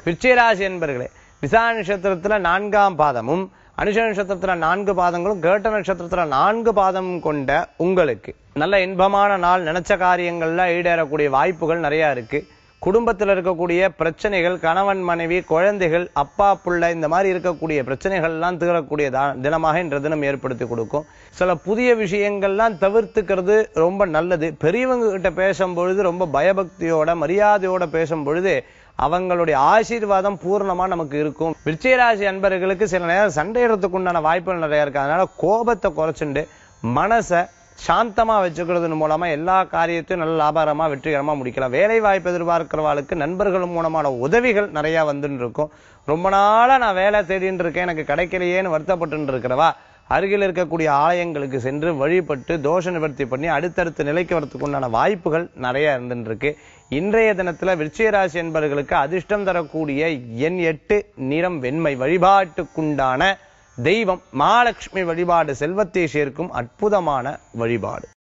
விருச்சிகராசி என்பர்களே விசா நட்சத்திரத்துல நான்காம் பாதமும் அனுஷ நட்சத்திரத்துல நான்கு பாதங்களும் கேட்ட நட்சத்திரத்துல நான்கு பாதமும் கொண்ட உங்களுக்கு நல்ல இன்பமான நாள் நினைச்ச காரியங்கள்ல ஈடேறக்கூடிய வாய்ப்புகள் நிறைய இருக்கு குடும்பத்தில் இருக்கக்கூடிய பிரச்சனைகள் கணவன் மனைவி குழந்தைகள் அப்பா புள்ள இந்த மாதிரி இருக்கக்கூடிய பிரச்சனைகள் எல்லாம் தீரக்கூடிய தா- தினமாக இன்ற தினம் ஏற்படுத்தி கொடுக்கும் சில புதிய விஷயங்கள்லாம் தவிர்த்துக்கிறது ரொம்ப நல்லது பெரியவங்க கிட்ட பேசும் பொழுது ரொம்ப பயபக்தியோட மரியாதையோட பேசும் பொழுது அவங்களுடைய ஆசீர்வாதம் பூர்ணமா நமக்கு இருக்கும் விருச்சிகராசி அன்பர்களுக்கு சில நேரம் சண்டையிடறதுக்கு உண்டான வாய்ப்புகள் நிறைய இருக்கு அதனால கோபத்தை குறைச்சுண்டு மனசை சாந்தமா வச்சுக்கிறது மூலமா எல்லா காரியத்தையும் நல்ல லாபகரமா வெற்றிகரமா முடிக்கலாம் வேலை வாய்ப்பு எதிர்பார்க்கிறவாளுக்கு நண்பர்கள் மூலமான உதவிகள் நிறைய வந்துட்டு இருக்கும் ரொம்ப நாளா நான் வேலை தேடிட்டு இருக்கேன் எனக்கு கிடைக்கலையேன்னு வருத்தப்பட்டு இருக்கிறவா அருகில் இருக்கக்கூடிய ஆலயங்களுக்கு சென்று வழிபட்டு தோஷ நிவர்த்தி பண்ணி அடுத்தடுத்த நிலைக்கு வரத்துக்கு உண்டான வாய்ப்புகள் நிறைய இருந்துட்டு இருக்கு இன்றைய தினத்துல விருச்சிக ராசி என்பவர்களுக்கு அதிர்ஷ்டம் தரக்கூடிய எண் எட்டு நிறம் வெண்மை வழிபாட்டுக்குண்டான தெய்வம் மகாலட்சுமி வழிபாடு செல்வத்தை சேர்க்கும் அற்புதமான வழிபாடு